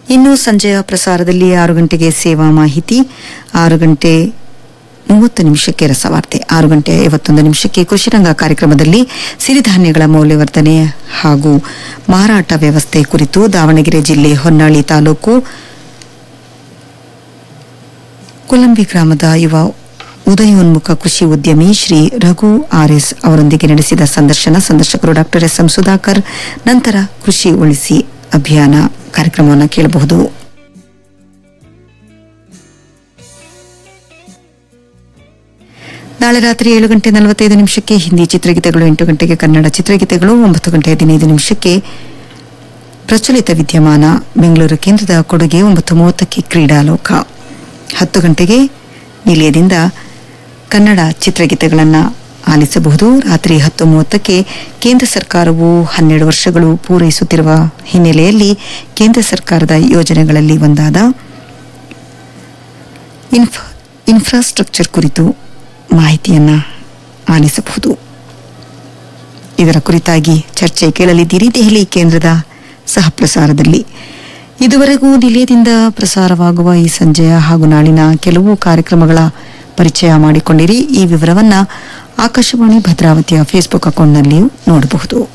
ಇನ್ನು ಸಂಜೆಯ ಪ್ರಸಾರದಲ್ಲಿ ಆರು ಗಂಟೆಗೆ ಸೇವಾ ಮಾಹಿತಿ ಆರು ಗಂಟೆ ಮೂವತ್ತು ನಿಮಿಷಕ್ಕೆ ರಸವಾರ್ತೆ ಆರು ಗಂಟೆ ಐವತ್ತೊಂದು ನಿಮಿಷಕ್ಕೆ ಕೃಷಿರಂಗ ಕಾರ್ಯಕ್ರಮದಲ್ಲಿ ಸಿರಿಧಾನ್ಯಗಳ ಮೌಲ್ಯವರ್ಧನೆ ಹಾಗೂ ಮಾರಾಟ ವ್ಯವಸ್ಥೆ ಕುರಿತು ದಾವಣಗೆರೆ ಜಿಲ್ಲೆ ಹೊನ್ನಾಳಿ ತಾಲೂಕು ಕುಲಂಬಿ ಗ್ರಾಮದ ಯುವ ಉದಯೋನ್ಮುಖ ಕೃಷಿ ಉದ್ಯಮಿ ಶ್ರೀ ರಘು ಆರ್ಎಸ್ ಅವರೊಂದಿಗೆ ನಡೆಸಿದ ಸಂದರ್ಶನ ಸಂದರ್ಶಕರು ಡಾಕ್ಟರ್ ಎಸ್ ಎಂ ಸುಧಾಕರ್ ನಂತರ ಕೃಷಿ ಉಳಿಸಿ ಅಭಿಯಾನ ಕಾರ್ಯಕ್ರಮವನ್ನು ಕೇಳಬಹುದು ನಾಳೆ ರಾತ್ರಿ ಏಳು ಗಂಟೆ ನಲವತ್ತೈದು ನಿಮಿಷಕ್ಕೆ ಹಿಂದಿ ಚಿತ್ರಗೀತೆಗಳು ಎಂಟು ಗಂಟೆಗೆ ಕನ್ನಡ ಚಿತ್ರಗೀತೆಗಳು ಒಂಬತ್ತು ಗಂಟೆ ಹದಿನೈದು ನಿಮಿಷಕ್ಕೆ ಪ್ರಚಲಿತ ವಿದ್ಯಮಾನ ಬೆಂಗಳೂರು ಕೇಂದ್ರದ ಕೊಡುಗೆ ಒಂಬತ್ತು ಮೂವತ್ತಕ್ಕೆ ಕ್ರೀಡಾಲೋಕ ಹತ್ತು ಗಂಟೆಗೆ ನಿಲಯದಿಂದ ಕನ್ನಡ ಚಿತ್ರಗೀತೆಗಳನ್ನು ಆಲಿಸಬಹುದು ರಾತ್ರಿ ಹತ್ತು ಮೂವತ್ತಕ್ಕೆ ಕೇಂದ್ರ ಸರ್ಕಾರವು ಹನ್ನೆರಡು ವರ್ಷಗಳು ಪೂರೈಸುತ್ತಿರುವ ಹಿನ್ನೆಲೆಯಲ್ಲಿ ಕೇಂದ್ರ ಸರ್ಕಾರದ ಯೋಜನೆಗಳಲ್ಲಿ ಒಂದಾದ ಇನ್ಫ್ ಇನ್ಫ್ರಾಸ್ಟ್ರಕ್ಚರ್ ಕುರಿತು ಮಾಹಿತಿಯನ್ನು ಆಲಿಸಬಹುದು ಇದರ ಕುರಿತಾಗಿ ಚರ್ಚೆ ಕೇಳಲಿದ್ದೀರಿ ದೆಹಲಿ ಕೇಂದ್ರದ ಸಹ ಪ್ರಸಾರದಲ್ಲಿ ಇದುವರೆಗೂ ನಿಲಯದಿಂದ ಪ್ರಸಾರವಾಗುವ ಈ ಸಂಜೆಯ ಹಾಗೂ ನಾಳಿನ ಕೆಲವು ಕಾರ್ಯಕ್ರಮಗಳ ಪರಿಚಯ ಮಾಡಿಕೊಂಡಿರಿ ಈ ವಿವರವನ್ನ ಆಕಾಶವಾಣಿ ಭದ್ರಾವತಿಯ ಫೇಸ್ಬುಕ್ ಅಕೌಂಟ್ನಲ್ಲಿಯೂ ನೋಡಬಹುದು